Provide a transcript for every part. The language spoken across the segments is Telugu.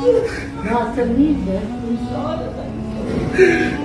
Nossa amiga, não chora, vai.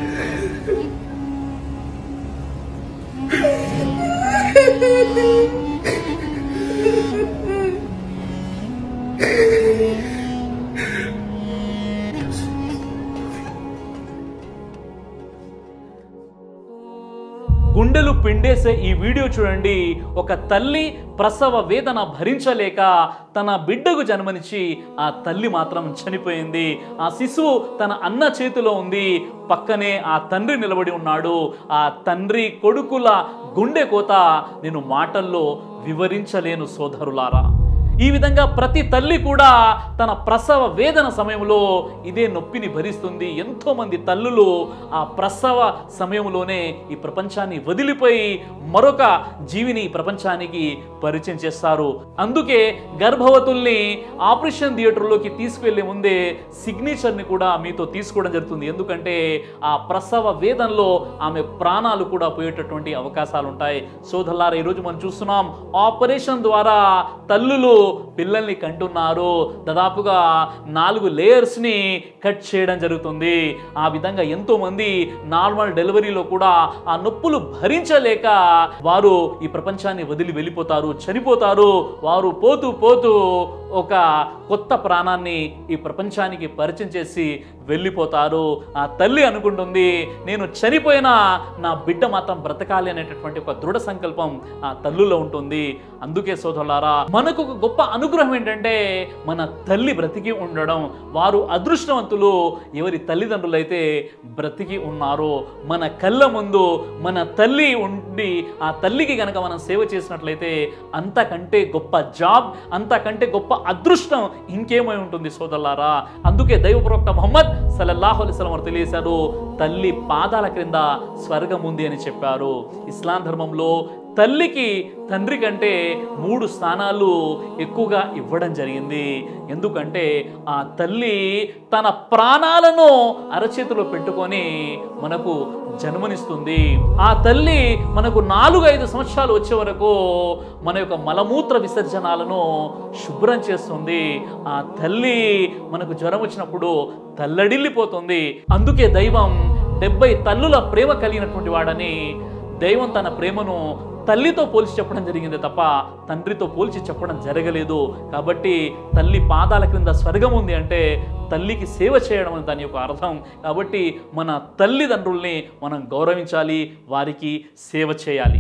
గుండెలు పిండేసే ఈ వీడియో చూడండి ఒక తల్లి ప్రసవ వేదన భరించలేక తన బిడ్డకు జన్మనిచ్చి ఆ తల్లి మాత్రం చనిపోయింది ఆ శిశువు తన అన్న చేతిలో ఉంది పక్కనే ఆ తండ్రి నిలబడి ఉన్నాడు ఆ తండ్రి కొడుకుల గుండె కోత నేను మాటల్లో వివరించలేను సోదరులారా ఈ విధంగా ప్రతి తల్లి కూడా తన ప్రసవ వేదన సమయంలో ఇదే నొప్పిని భరిస్తుంది ఎంతో మంది తల్లులు ఆ ప్రసవ సమయంలోనే ఈ ప్రపంచాన్ని వదిలిపోయి మరొక జీవిని ఈ ప్రపంచానికి పరిచయం చేస్తారు అందుకే గర్భవతుల్ని ఆపరేషన్ థియేటర్లోకి తీసుకువెళ్లే ముందే సిగ్నేచర్ని కూడా మీతో తీసుకోవడం జరుగుతుంది ఎందుకంటే ఆ ప్రసవ వేదనలో ఆమె ప్రాణాలు కూడా పోయేటటువంటి అవకాశాలు ఉంటాయి సోదరులారా ఈరోజు మనం చూస్తున్నాం ఆపరేషన్ ద్వారా తల్లులు పిల్లల్ని కంటున్నారు దాదాపుగా నాలుగు లేయర్స్ని కట్ చేయడం జరుగుతుంది ఆ విధంగా ఎంతో మంది నార్మల్ డెలివరీలో కూడా ఆ నొప్పులు భరించలేక వారు ఈ ప్రపంచాన్ని వదిలి వెళ్ళిపోతారు చనిపోతారు వారు పోతూ పోతూ ఒక కొత్త ప్రాణాన్ని ఈ ప్రపంచానికి పరిచయం చేసి వెళ్ళిపోతారు ఆ తల్లి అనుకుంటుంది నేను చనిపోయినా నా బిడ్డ మాత్రం బ్రతకాలి అనేటటువంటి ఒక దృఢ సంకల్పం ఆ తల్లులో ఉంటుంది అందుకే సోదరులారా మనకు ఒక గొప్ప అనుగ్రహం ఏంటంటే మన తల్లి బ్రతికి ఉండడం వారు అదృష్టవంతులు ఎవరి తల్లిదండ్రులైతే బ్రతికి ఉన్నారో మన కళ్ళ ముందు మన తల్లి ఉండి ఆ తల్లికి గనక మనం సేవ చేసినట్లయితే అంతకంటే గొప్ప జాబ్ అంతకంటే గొప్ప అదృష్టం ఇంకేమై ఉంటుంది సోదరులారా అందుకే దైవ ప్రవక్త మొహమ్మద్ సల్లల్లాహు అలైహి వసల్లం వారు తెలియజేశారు తల్లి పాదాల క్రింద స్వర్గం ఉంది అని చెప్పారు ఇస్లాం ధర్మంలో తల్లికి తండ్రి కంటే మూడు స్థానాలు ఎక్కువగా ఇవ్వడం జరిగింది ఎందుకంటే ఆ తల్లి తన ప్రాణాలను అరచేతిలో పెట్టుకొని మనకు జన్మనిస్తుంది ఆ తల్లి మనకు నాలుగు ఐదు సంవత్సరాలు వచ్చే వరకు మన యొక్క మలమూత్ర విసర్జనాలను శుభ్రం చేస్తుంది ఆ తల్లి మనకు జ్వరం వచ్చినప్పుడు తల్లడిల్లిపోతుంది అందుకే దైవం డెబ్బై తల్లుల ప్రేమ కలిగినటువంటి వాడని దైవం తన ప్రేమను తల్లితో పోల్చి చెప్పడం జరిగింది తప్ప తండ్రితో పోల్చి చెప్పడం జరగలేదు కాబట్టి తల్లి పాదాల క్రింద స్వర్గం ఉంది అంటే తల్లికి సేవ చేయడం అని దాని యొక్క అర్థం కాబట్టి మన తల్లిదండ్రుల్ని మనం గౌరవించాలి వారికి సేవ చేయాలి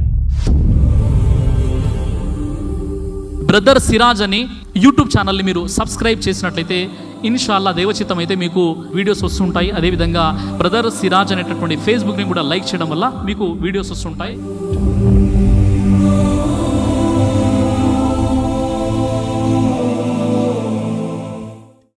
బ్రదర్ సిరాజ్ అని యూట్యూబ్ ఛానల్ని మీరు సబ్స్క్రైబ్ చేసినట్లయితే ఇన్షాల్లా దేవచిత్తం అయితే మీకు వీడియోస్ వస్తుంటాయి అదేవిధంగా బ్రదర్ సిరాజ్ అనేటటువంటి ఫేస్బుక్ని కూడా లైక్ చేయడం వల్ల మీకు వీడియోస్ వస్తుంటాయి